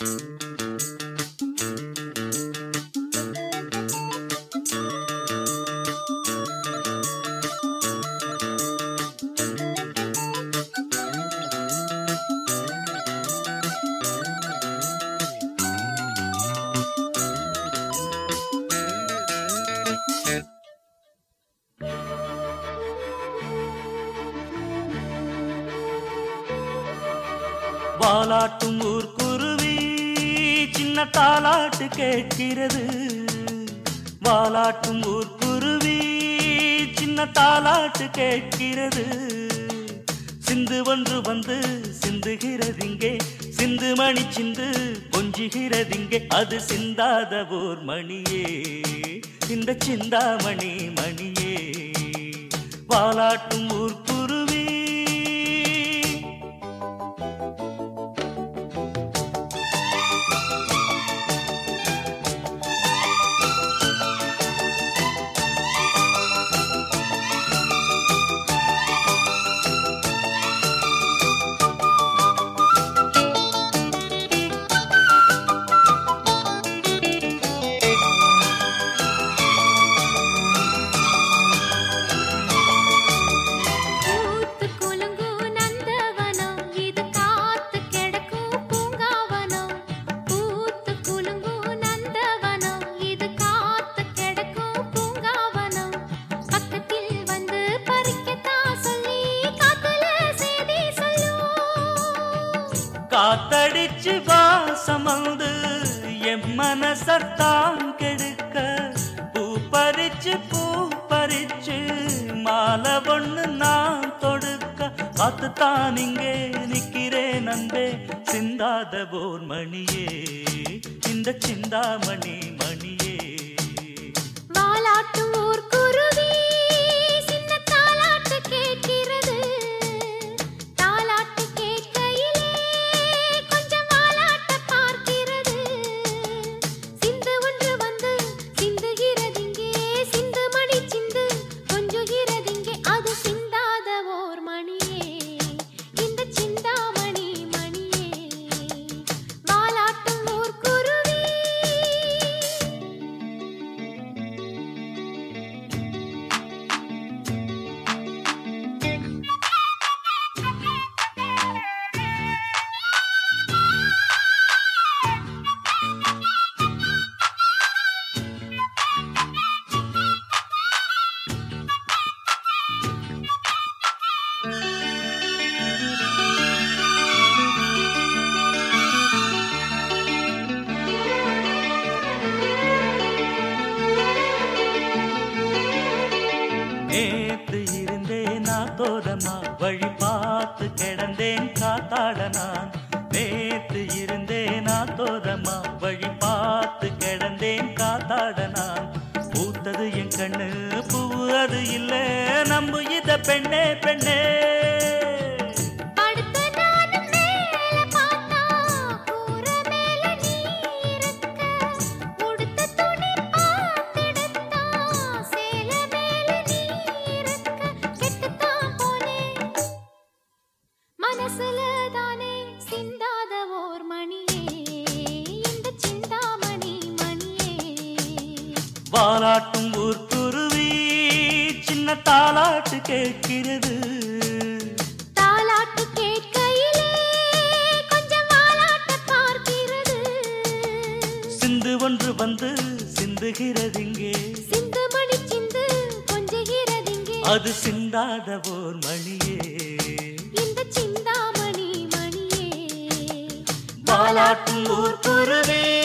வாலாட்டும் ஊர்க்குருவி சின்ன தாலாட்டு கேட்கிறது வாலாட்டும் ஊர்க்குருவி சின்ன தாலாட்டு கேட்கிறது சிந்து ஒன்று வந்து சிந்துகிறதிங்கே சிந்து மணி சிந்து கொஞ்சுகிறதிங்கே அது சிந்தாத ஓர் மணியே இந்த சிந்தாமணி மணியே வாலாட்டும் ஊர்க்குருவி பூத்து குலுங்கும் நந்தவனம் இது காத்து கிடக்கும் பூங்காவனம் பூத்து குலுங்கும் நந்தவனம் இது காத்து கிடக்கும் பூங்காவனம் பக்கத்தில் வந்து பறிக்கத்தான் சொல்லி காத்துல செய்தி சொல்லும் காத்தடிச்சு வாசம் வந்து என் மனசத்தான் கெடுக்க பூ பறிச்சு பூ பறிச்சு மாலை ஒண்ணு நான் தொடுக்க காத்துத்தான் இங்கே நிக்கிறேன் அன்பே சிந்தாத போர் மணியே இந்த சிந்தாமணி மணியே வாலாட்டும் ஊர் குருவி சின்ன தாலாட்டு கேட்கிறது தாலாட்டு கேட்கையிலே கொஞ்சம் வாலாட்ட பார்க்கிறது சிந்து ஒன்று வந்து சிந்துகிறதிங்கே சிந்து மணி சிந்து கொஞ்சுகிறதிங்கே அது சிந்தாத ஓர் மணியே இந்த சிந்தாமணி மணியே வாலாட்டும் ஊர் குருவி நேத்து இருந்தேன் நான் தோதமா வழி பார்த்து கிடந்தேன் காத்தாட நான் நேத்து இருந்தேன் நான் தோதமா வழி பார்த்து கிடந்தேன் காத்தாட நான் பூத்தது என் கண்ணு பூ அது இல்ல நம்பு இத பெண்ணே பெண்ணே படுத்த நானும் மேல பார்த்தா கூர மேல நீ இருக்க உடுத்த துணி பார்த்தெடுத்தா சேல மேல நீ இருக்க கெட்டுத்தான் போனேன் மனசுல தானே சிந்தாத ஓர் மணியே இந்த சிந்தாமணி மணியே வாலாட்டும் ஊர்க்குருவி சின்ன தாலாட்டு கேட்கிறது தாலாட்டு கேட்கையிலே கொஞ்சம் வாலாட்ட பார்க்கிறது சிந்து ஒன்று வந்து சிந்துகிறதிங்கே சிந்து மணி சிந்து கொஞ்சுகிறதிங்கே அது சிந்தாத ஓர் மணியே இந்த சிந்தாமணி மணியே வாலாட்டும் ஊர் குருவே